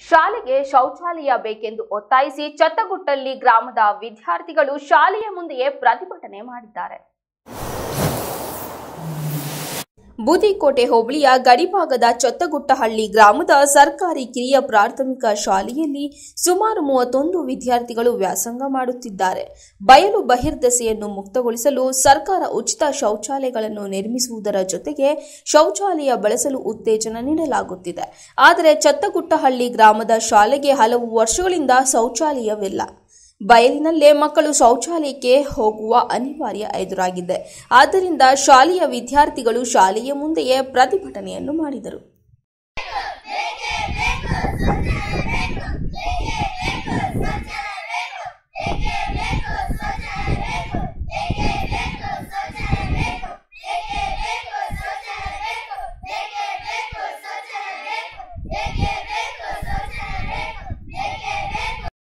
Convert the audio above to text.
ಶಾಲೆಗೆ ಶೌಚಾಲಯ ಬೇಕೆಂದು ಒತ್ತಾಯಿಸಿ ಚತ್ತಗುಟ್ಟಲ್ಲಿ ಗ್ರಾಮದ ವಿದ್ಯಾರ್ಥಿಗಳು ಶಾಲೆಯ ಮುಂದೆಯೇ ಪ್ರತಿಭಟನೆ ಮಾಡಿದ್ದಾರೆ ಬೂದಿಕೋಟೆ ಹೋಬಳಿಯ ಗಡಿಭಾಗದ ಚೊತ್ತಗುಟ್ಟಹಳ್ಳಿ ಗ್ರಾಮದ ಸರ್ಕಾರಿ ಕಿರಿಯ ಪ್ರಾಥಮಿಕ ಶಾಲೆಯಲ್ಲಿ ಸುಮಾರು ಮೂವತ್ತೊಂದು ವಿದ್ಯಾರ್ಥಿಗಳು ವ್ಯಾಸಂಗ ಮಾಡುತ್ತಿದ್ದಾರೆ ಬಯಲು ಬಹಿರ್ದೆಸೆಯನ್ನು ಮುಕ್ತಗೊಳಿಸಲು ಸರ್ಕಾರ ಉಚಿತ ಶೌಚಾಲಯಗಳನ್ನು ನಿರ್ಮಿಸುವುದರ ಜೊತೆಗೆ ಶೌಚಾಲಯ ಬಳಸಲು ಉತ್ತೇಜನ ನೀಡಲಾಗುತ್ತಿದೆ ಆದರೆ ಚತ್ತಗುಟ್ಟಹಳ್ಳಿ ಗ್ರಾಮದ ಶಾಲೆಗೆ ಹಲವು ವರ್ಷಗಳಿಂದ ಶೌಚಾಲಯವಿಲ್ಲ ಬಯಲಿನಲ್ಲೇ ಮಕ್ಕಳು ಶೌಚಾಲಯಕ್ಕೆ ಹೋಗುವ ಅನಿವಾರ್ಯ ಎದುರಾಗಿದೆ ಆದ್ದರಿಂದ ಶಾಲೆಯ ವಿದ್ಯಾರ್ಥಿಗಳು ಶಾಲೆಯ ಮುಂದೆಯೇ ಪ್ರತಿಭಟನೆಯನ್ನು ಮಾಡಿದರು